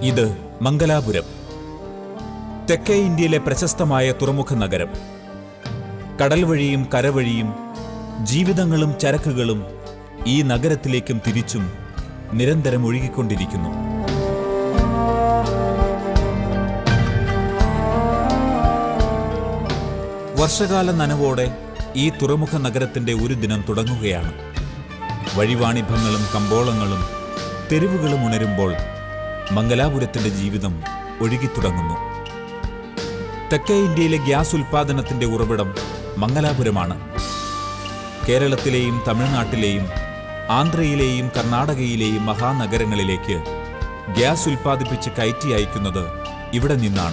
ഇത് മംഗലാപുരം തെക്കേ ഇന്ത്യയിലെ പ്രശസ്തമായ തുറമുഖ നഗരം കടൽ വഴിയും കരവഴിയും ജീവിതങ്ങളും ചരക്കുകളും ഈ നഗരത്തിലേക്കും തിരിച്ചും നിരന്തരം ഒഴുകിക്കൊണ്ടിരിക്കുന്നു വർഷകാല നനവോടെ ഈ തുറമുഖ നഗരത്തിന്റെ ഒരു ദിനം തുടങ്ങുകയാണ് വഴിവാണിഭങ്ങളും കമ്പോളങ്ങളും തെരുവുകളും ഉണരുമ്പോൾ മംഗലാപുരത്തിന്റെ ജീവിതം ഒഴുകിത്തുടങ്ങുന്നു തെക്കേ ഇന്ത്യയിലെ ഗ്യാസ് ഉൽപാദനത്തിന്റെ ഉറവിടം മംഗലാപുരമാണ് കേരളത്തിലെയും തമിഴ്നാട്ടിലെയും ആന്ധ്രയിലെയും കർണാടകയിലെയും മഹാനഗരങ്ങളിലേക്ക് ഗ്യാസ് ഉൽപ്പാദിപ്പിച്ച് കയറ്റി അയക്കുന്നത് ഇവിടെ നിന്നാണ്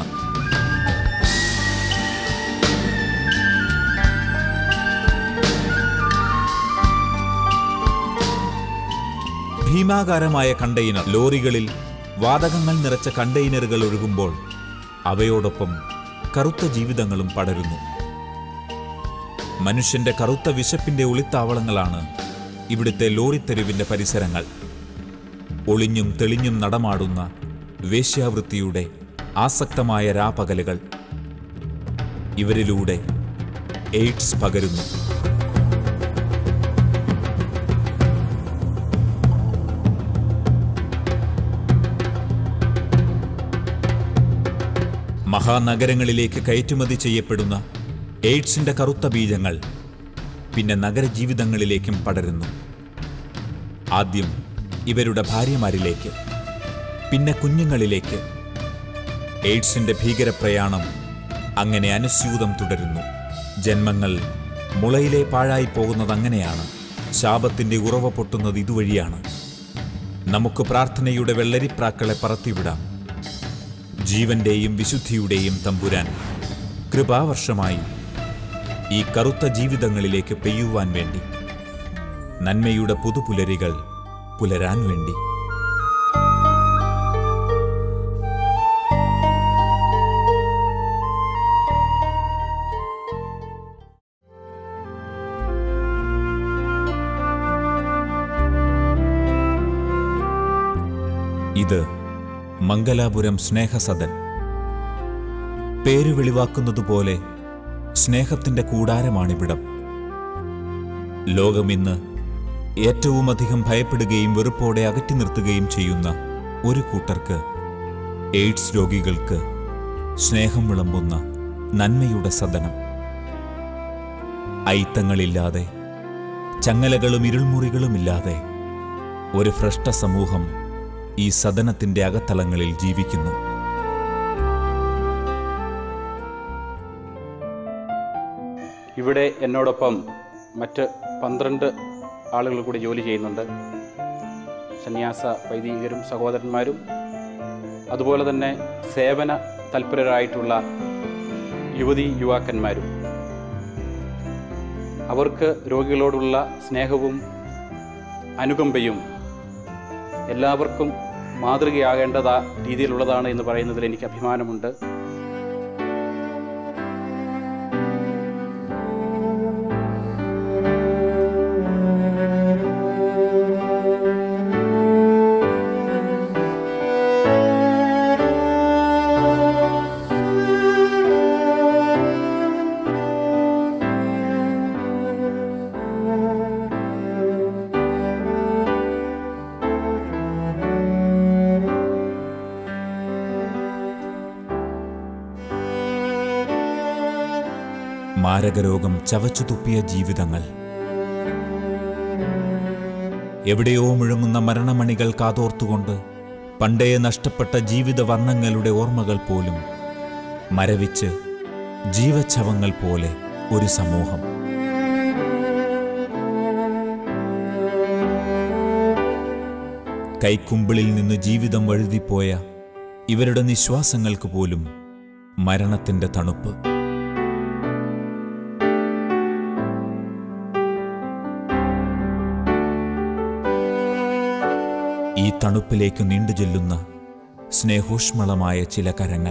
ഭീമാകാരമായ കണ്ടെയ്നർ ലോറികളിൽ വാതകങ്ങൾ നിറച്ച കണ്ടെയ്നറുകൾ ഒഴുകുമ്പോൾ അവയോടൊപ്പം കറുത്ത ജീവിതങ്ങളും പടരുന്നു മനുഷ്യന്റെ കറുത്ത വിശപ്പിന്റെ ഒളിത്താവളങ്ങളാണ് ഇവിടുത്തെ ലോറിത്തെരുവിന്റെ പരിസരങ്ങൾ ഒളിഞ്ഞും തെളിഞ്ഞും നടമാടുന്ന വേശ്യാവൃത്തിയുടെ ആസക്തമായ രാപകലുകൾ ഇവരിലൂടെ എയ്ഡ്സ് പകരുന്നു മഹാനഗരങ്ങളിലേക്ക് കയറ്റുമതി ചെയ്യപ്പെടുന്ന എയ്ഡ്സിന്റെ കറുത്ത ബീജങ്ങൾ പിന്നെ നഗരജീവിതങ്ങളിലേക്കും പടരുന്നു ആദ്യം ഇവരുടെ ഭാര്യമാരിലേക്ക് പിന്നെ കുഞ്ഞുങ്ങളിലേക്ക് എയ്ഡ്സിന്റെ ഭീകരപ്രയാണം അങ്ങനെ അനുസ്യൂതം തുടരുന്നു ജന്മങ്ങൾ മുളയിലെ പാഴായി പോകുന്നത് അങ്ങനെയാണ് ശാപത്തിന്റെ ഉറവ പൊട്ടുന്നത് ഇതുവഴിയാണ് നമുക്ക് പ്രാർത്ഥനയുടെ വെള്ളരിപ്രാക്കളെ പറത്തിവിടാം ജീവന്റെയും വിശുദ്ധിയുടെയും തമ്പുരാൻ കൃപാവർഷമായി ഈ കറുത്ത ജീവിതങ്ങളിലേക്ക് പെയ്യുവാൻ വേണ്ടി നന്മയുടെ പുതുപുലരികൾ പുലരാൻ വേണ്ടി ഇത് മംഗലാപുരം സ്നേഹസദൻ പേര് വെളിവാക്കുന്നതുപോലെ സ്നേഹത്തിന്റെ കൂടാരമാണിവിടം ലോകമിന്ന് ഏറ്റവുമധികം ഭയപ്പെടുകയും വെറുപ്പോടെ അകറ്റി നിർത്തുകയും ചെയ്യുന്ന ഒരു കൂട്ടർക്ക് എയ്ഡ്സ് രോഗികൾക്ക് സ്നേഹം വിളമ്പുന്ന നന്മയുടെ സദനം ഐത്തങ്ങളില്ലാതെ ചങ്ങലകളും ഇരുൾമുറികളുമില്ലാതെ ഒരു ഭ്രഷ്ട സമൂഹം ഈ സദനത്തിന്റെ അകത്തളങ്ങളിൽ ജീവിക്കുന്നു ഇവിടെ എന്നോടൊപ്പം മറ്റ് പന്ത്രണ്ട് ആളുകൾ കൂടി ജോലി ചെയ്യുന്നുണ്ട് സന്യാസ വൈദികരും സഹോദരന്മാരും അതുപോലെ തന്നെ സേവന തൽപരരായിട്ടുള്ള യുവതി യുവാക്കന്മാരും അവർക്ക് രോഗികളോടുള്ള സ്നേഹവും അനുകമ്പയും എല്ലാവർക്കും മാതൃകയാകേണ്ടതാ രീതിയിലുള്ളതാണ് എന്ന് പറയുന്നതിൽ എനിക്ക് അഭിമാനമുണ്ട് മാരകരോഗം ചവച്ചു തുപ്പിയ ജീവിതങ്ങൾ എവിടെയോ മുഴങ്ങുന്ന മരണമണികൾ കാതോർത്തുകൊണ്ട് പണ്ടേ നഷ്ടപ്പെട്ട ജീവിത വർണ്ണങ്ങളുടെ ഓർമ്മകൾ പോലും മരവിച്ച് ജീവച്ഛവങ്ങൾ പോലെ ഒരു സമൂഹം കൈക്കുമ്പിളിൽ നിന്ന് ജീവിതം വഴുതിപ്പോയ ഇവരുടെ നിശ്വാസങ്ങൾക്ക് പോലും മരണത്തിന്റെ തണുപ്പ് ഈ തണുപ്പിലേക്ക് നീണ്ടുചെല്ലുന്ന സ്നേഹോഷ്മളമായ ചില കരങ്ങൾ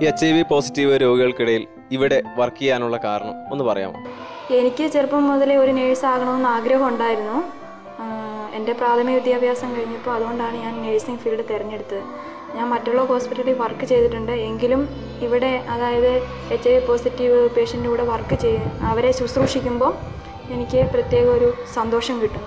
ഈ എച്ച് ഐ വി പോസിറ്റീവ് രോഗികൾക്കിടയിൽ ഇവിടെ വർക്ക് ചെയ്യാനുള്ള കാരണം ഒന്ന് പറയാമോ എനിക്ക് ചെറുപ്പം മുതലേ ഒരു നേഴ്സ് ആകണമെന്ന് ആഗ്രഹം ഉണ്ടായിരുന്നു ആഹ് എൻ്റെ പ്രാഥമിക വിദ്യാഭ്യാസം കഴിഞ്ഞപ്പോൾ അതുകൊണ്ടാണ് ഞാൻ നേഴ്സിംഗ് ഫീൽഡ് തിരഞ്ഞെടുത്തത് ഞാൻ മറ്റുള്ള ഹോസ്പിറ്റലിൽ വർക്ക് ചെയ്തിട്ടുണ്ട് എങ്കിലും ഇവിടെ അതായത് എച്ച് ഐ വി പോസിറ്റീവ് പേഷ്യൻ്റെ കൂടെ വർക്ക് ചെയ്യ അവരെ ശുശ്രൂഷിക്കുമ്പോൾ എനിക്ക് പ്രത്യേക ഒരു സന്തോഷം കിട്ടുന്നു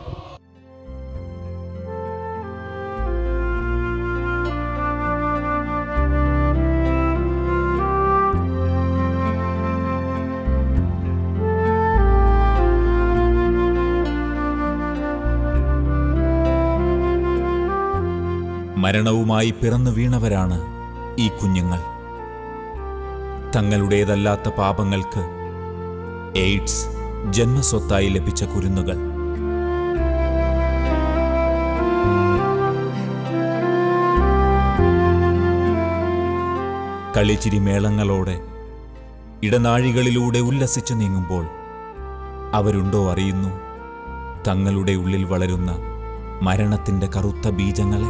മരണവുമായി പിറന്നു വീണവരാണ് ഈ കുഞ്ഞുങ്ങൾ തങ്ങളുടേതല്ലാത്ത പാപങ്ങൾക്ക് എയ്ഡ്സ് ജന്മസ്വത്തായി ലഭിച്ച കുരുന്നുകൾ കളിച്ചിരി മേളങ്ങളോടെ ഇടനാഴികളിലൂടെ ഉല്ലസിച്ചു നീങ്ങുമ്പോൾ അവരുണ്ടോ അറിയുന്നു തങ്ങളുടെ ഉള്ളിൽ വളരുന്ന മരണത്തിന്റെ കറുത്ത ബീജങ്ങളെ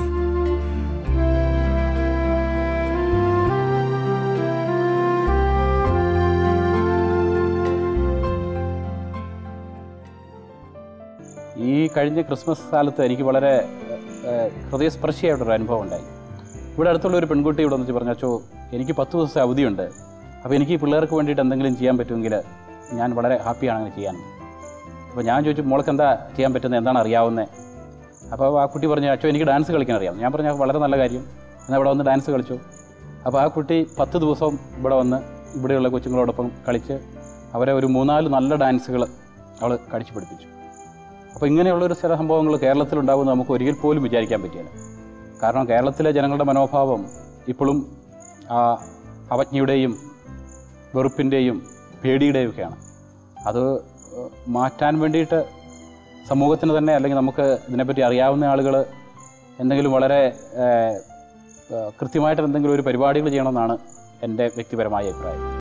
ഈ കഴിഞ്ഞ ക്രിസ്മസ് കാലത്ത് എനിക്ക് വളരെ ഏഹ്, ഹൃദയസ്പർശിയായിട്ടൊരു അനുഭവം ഉണ്ടായി ഇവിടെ അടുത്തുള്ള ഒരു പെൺകുട്ടി ഇവിടെ വന്നിട്ട് പറഞ്ഞു അച്ചോ എനിക്ക് പത്ത് ദിവസത്തെ അവധിയുണ്ട് അപ്പോൾ എനിക്ക് ഈ പിള്ളേർക്ക് വേണ്ടിയിട്ട് എന്തെങ്കിലും ചെയ്യാൻ പറ്റുമെങ്കിൽ ഞാൻ വളരെ ഹാപ്പിയാണ് അങ്ങനെ ചെയ്യാൻ അപ്പോൾ ഞാൻ ചോദിച്ചു മോൾക്ക് എന്താ ചെയ്യാൻ പറ്റുന്നത് എന്താണ് അറിയാവുന്നത് അപ്പോൾ ആ കുട്ടി പറഞ്ഞു അച്ചോ എനിക്ക് ഡാൻസ് കളിക്കാൻ അറിയാം ഞാൻ പറഞ്ഞു വളരെ നല്ല കാര്യം എന്നാൽ ഇവിടെ വന്ന് ഡാൻസ് കളിച്ചു അപ്പോൾ ആ കുട്ടി പത്ത് ദിവസം ഇവിടെ വന്ന് ഇവിടെയുള്ള കൊച്ചുങ്ങളോടൊപ്പം കളിച്ച് അവരെ ഒരു മൂന്നാല് നല്ല ഡാൻസുകൾ അവൾ കഴിച്ചു പഠിപ്പിച്ചു അപ്പോൾ ഇങ്ങനെയുള്ളൊരു ചില സംഭവങ്ങൾ കേരളത്തിലുണ്ടാകുമെന്ന് നമുക്ക് ഒരിക്കൽ പോലും വിചാരിക്കാൻ പറ്റില്ല കാരണം കേരളത്തിലെ ജനങ്ങളുടെ മനോഭാവം ഇപ്പോഴും ആ അവജ്ഞയുടെയും വെറുപ്പിൻ്റെയും പേടിയുടെയും ഒക്കെയാണ് അത് ഏഹ്, മാറ്റാൻ വേണ്ടിയിട്ട് സമൂഹത്തിന് തന്നെ അല്ലെങ്കിൽ നമുക്ക് ഇതിനെപ്പറ്റി അറിയാവുന്ന ആളുകൾ എന്തെങ്കിലും വളരെ ഏഹ്, ഏഹ്, കൃത്യമായിട്ട് എന്തെങ്കിലും ഒരു പരിപാടികൾ ചെയ്യണമെന്നാണ് എൻ്റെ വ്യക്തിപരമായ അഭിപ്രായം